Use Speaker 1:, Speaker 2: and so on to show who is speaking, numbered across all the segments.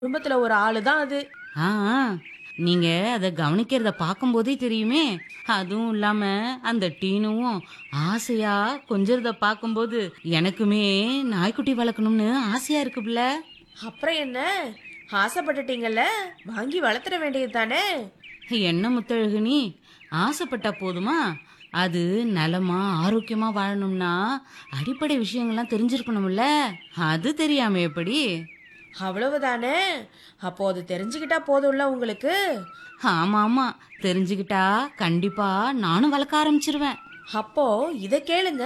Speaker 1: குடும்பத்துல ஒரு ஆளு தான் அது
Speaker 2: ஆ ஆ. நீங்க அத கவனிக்கிறத பார்க்கும்போதே தெரியுமே அதுவும் இல்லாம அந்த டீனுவும் ஆசையா கொஞ்சறத பார்க்கும்போது எனக்குமே நாய்க்குட்டி வளர்க்கணும்னு ஆசையா இருக்குல்ல
Speaker 1: அப்புறம் என்ன ஆசைப்பட்டுட்டீங்கல்ல வாங்கி வளர்த்துற வேண்டியது தானே
Speaker 2: என்ன முத்தழகு நீ ஆசைப்பட்டா போதுமா அது நலமா ஆரோக்கியமா வாழணும்னா அடிப்படை விஷயங்கள்லாம் தெரிஞ்சிருக்கணும்ல அது தெரியாம எப்படி
Speaker 1: அவ்வளவுதானே அப்போ அது தெரிஞ்சுக்கிட்டா போதும்ல உங்களுக்கு
Speaker 2: ஆமா ஆமா தெரிஞ்சுக்கிட்டா கண்டிப்பா நானும் வளர்க்க ஆரம்பிச்சிருவேன்
Speaker 1: அப்போ இத கேளுங்க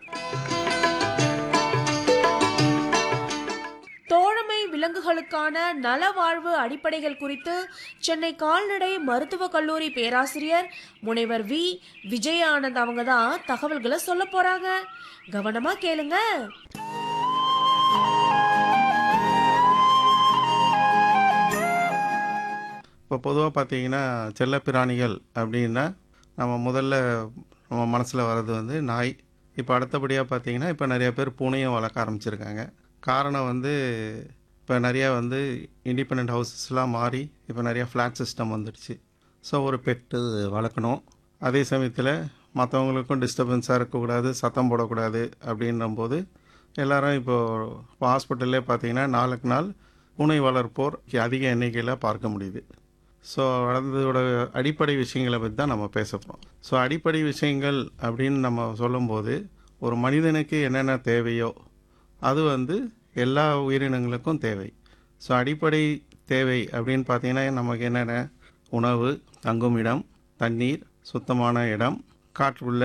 Speaker 1: தோழமை விலங்குகளுக்கான நலவாழ்வு அடிப்படைகள் குறித்து சென்னை கால்நடை மருத்துவக் கல்லூரி பேராசிரியர் முனைவர் வி விஜய ஆனந்த் அவங்க தான் தகவல்களை சொல்ல போறாங்க கவனமா கேளுங்க
Speaker 3: இப்போ பொதுவாக பார்த்தீங்கன்னா செல்லப்பிராணிகள் அப்படின்னா நம்ம முதல்ல நம்ம மனசில் வர்றது வந்து நாய் இப்போ அடுத்தபடியாக பார்த்தீங்கன்னா இப்போ நிறைய பேர் பூனையும் வளர்க்க ஆரம்பிச்சிருக்காங்க காரணம் வந்து இப்போ நிறையா வந்து இண்டிபெண்ட் ஹவுசஸ்லாம் மாறி இப்போ நிறைய ஃப்ளாட் சிஸ்டம் வந்துடுச்சு ஸோ ஒரு பெட்டு வளர்க்கணும் அதே சமயத்தில் மற்றவங்களுக்கும் டிஸ்டர்பன்ஸாக இருக்கக்கூடாது சத்தம் போடக்கூடாது அப்படின்னும்போது எல்லாரும் இப்போது இப்போ ஹாஸ்பிட்டல்லே பார்த்தீங்கன்னா நாளுக்கு நாள் பூனை வளர்ப்போர் அதிக எண்ணிக்கையில் பார்க்க முடியுது ஸோ அதோட அடிப்படை விஷயங்களை பற்றி தான் நம்ம பேச போகிறோம் ஸோ அடிப்படை விஷயங்கள் அப்படின்னு நம்ம சொல்லும்போது ஒரு மனிதனுக்கு என்னென்ன தேவையோ அது வந்து எல்லா உயிரினங்களுக்கும் தேவை ஸோ அடிப்படை தேவை அப்படின்னு பார்த்தீங்கன்னா நமக்கு என்னென்ன உணவு தங்குமிடம் தண்ணீர் சுத்தமான இடம் காற்றுள்ள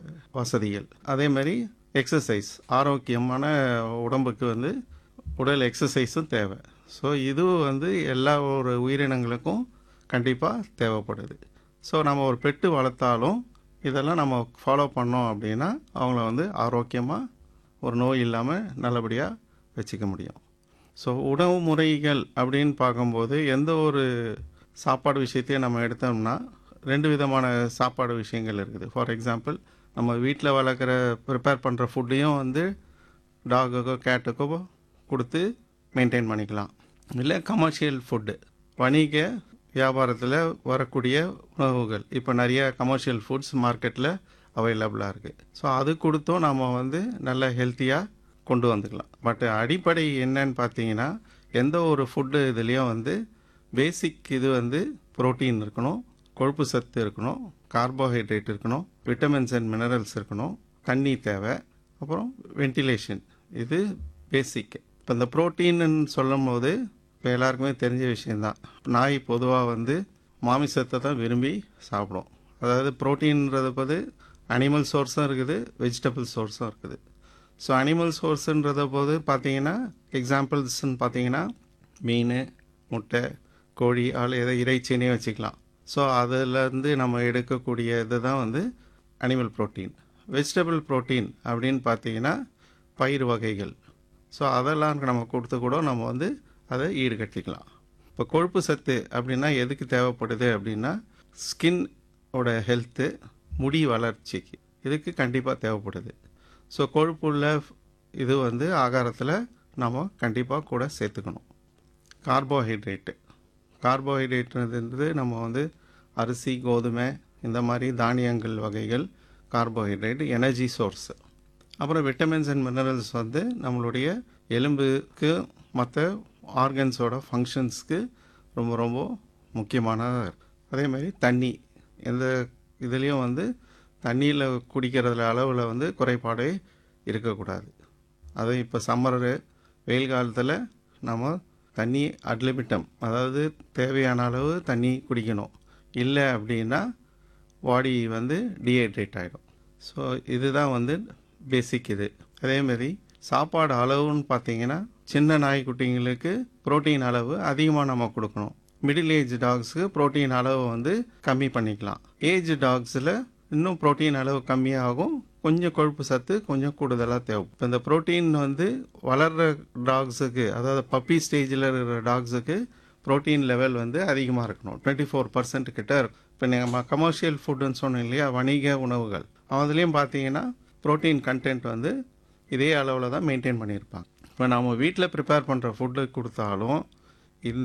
Speaker 3: வசதிகள் அதே மாதிரி எக்ஸசைஸ் ஆரோக்கியமான உடம்புக்கு வந்து உடல் எக்ஸசைஸும் தேவை ஸோ இது வந்து எல்லா ஒரு உயிரினங்களுக்கும் கண்டிப்பாக தேவைப்படுது ஸோ நம்ம ஒரு பெட்டு வளர்த்தாலும் இதெல்லாம் நம்ம ஃபாலோ பண்ணோம் அப்படின்னா அவங்கள வந்து ஆரோக்கியமாக ஒரு நோய் இல்லாமல் நல்லபடியாக வச்சுக்க முடியும் ஸோ உணவு முறைகள் அப்படின்னு பார்க்கும்போது எந்த ஒரு சாப்பாடு விஷயத்தையும் நம்ம எடுத்தோம்னா ரெண்டு விதமான சாப்பாடு விஷயங்கள் இருக்குது ஃபார் எக்ஸாம்பிள் நம்ம வீட்டில் வளர்க்குற ப்ரிப்பேர் பண்ணுற ஃபுட்டையும் வந்து டாகுக்கோ கேட்டுக்கோ கொடுத்து மெயின்டைன் பண்ணிக்கலாம் இல்லை கமர்ஷியல் ஃபுட்டு வணிக வியாபாரத்தில் வரக்கூடிய உணவுகள் இப்போ நிறைய கமர்ஷியல் ஃபுட்ஸ் மார்க்கெட்டில் அவைலபிளாக இருக்குது ஸோ அது கொடுத்தும் நம்ம வந்து நல்ல ஹெல்த்தியாக கொண்டு வந்துக்கலாம் பட் அடிப்படை என்னன்னு பார்த்தீங்கன்னா எந்த ஒரு ஃபுட்டு இதுலேயும் வந்து பேசிக் இது வந்து புரோட்டீன் இருக்கணும் கொழுப்பு சத்து இருக்கணும் கார்போஹைட்ரேட் இருக்கணும் விட்டமின்ஸ் அண்ட் மினரல்ஸ் இருக்கணும் தண்ணி தேவை அப்புறம் வென்டிலேஷன் இது பேசிக் இப்போ இந்த ப்ரோட்டீன்னு சொல்லும் போது இப்போ எல்லாருக்குமே தெரிஞ்ச விஷயந்தான் நாய் பொதுவாக வந்து மாமிசத்தை தான் விரும்பி சாப்பிடும் அதாவது ப்ரோட்டீன்றது போது அனிமல் சோர்ஸும் இருக்குது வெஜிடபிள் சோர்ஸும் இருக்குது ஸோ அனிமல் சோர்ஸுன்றத போது பார்த்தீங்கன்னா எக்ஸாம்பிள்ஸ்ன்னு பார்த்தீங்கன்னா மீன் முட்டை கோழி ஆள் எதை இறைச்சினே வச்சுக்கலாம் ஸோ அதிலேருந்து நம்ம எடுக்கக்கூடிய இது தான் வந்து அனிமல் புரோட்டீன் வெஜிடபிள் புரோட்டீன் அப்படின்னு பார்த்தீங்கன்னா பயிர் வகைகள் ஸோ அதெல்லாம் நம்ம கொடுத்து கூட நம்ம வந்து அதை ஈடுகட்டிக்கலாம் இப்போ கொழுப்பு சத்து அப்படின்னா எதுக்கு தேவைப்படுது அப்படின்னா ஸ்கின் ஓட ஹெல்த்து முடி வளர்ச்சிக்கு இதுக்கு கண்டிப்பாக தேவைப்படுது ஸோ கொழுப்புள்ள இது வந்து ஆகாரத்தில் நம்ம கண்டிப்பாக கூட சேர்த்துக்கணும் கார்போஹைட்ரேட்டு கார்போஹைட்ரேட்ன்றது நம்ம வந்து அரிசி கோதுமை இந்த மாதிரி தானியங்கள் வகைகள் கார்போஹைட்ரேட் எனர்ஜி சோர்ஸ் அப்புறம் விட்டமின்ஸ் அண்ட் மினரல்ஸ் வந்து நம்மளுடைய எலும்புக்கு மற்ற ஆர்கன்ஸோட ஃபங்க்ஷன்ஸ்க்கு ரொம்ப ரொம்ப முக்கியமானதாக இருக்கு அதே மாதிரி தண்ணி எந்த இதுலேயும் வந்து தண்ணியில் குடிக்கிறதுல அளவில் வந்து குறைபாடே இருக்கக்கூடாது அது இப்போ சம்மர் வெயில் காலத்தில் நம்ம தண்ணி அட்லிமிட்டம் அதாவது தேவையான அளவு தண்ணி குடிக்கணும் இல்லை அப்படின்னா பாடி வந்து டீஹைட்ரேட் ஆகிடும் ஸோ இதுதான் வந்து பேசிக் இது அதேமாரி சாப்பாடு அளவுன்னு பார்த்தீங்கன்னா சின்ன நாய்க்குட்டிங்களுக்கு புரோட்டீன் அளவு அதிகமாக நம்ம கொடுக்கணும் மிடில் ஏஜ் டாக்ஸுக்கு புரோட்டீன் அளவு வந்து கம்மி பண்ணிக்கலாம் ஏஜ் டாக்ஸில் இன்னும் புரோட்டீன் அளவு கம்மியாகும் கொஞ்சம் கொழுப்பு சத்து கொஞ்சம் கூடுதலாக தேவை இப்போ இந்த புரோட்டீன் வந்து வளர்கிற டாக்ஸுக்கு அதாவது பப்பி ஸ்டேஜில் இருக்கிற டாக்ஸுக்கு புரோட்டீன் லெவல் வந்து அதிகமாக இருக்கணும் டுவெண்ட்டி ஃபோர் பர்சன்ட் கிட்ட இருக்கும் இப்போ நம்ம கமர்ஷியல் ஃபுட்டுன்னு சொன்னோம் இல்லையா வணிக உணவுகள் அதுலேயும் பார்த்தீங்கன்னா புரோட்டீன் கண்டென்ட் வந்து இதே அளவில் தான் மெயின்டைன் பண்ணியிருப்பாங்க இப்போ நம்ம வீட்டில் ப்ரிப்பேர் பண்ணுற ஃபுட்டு கொடுத்தாலும்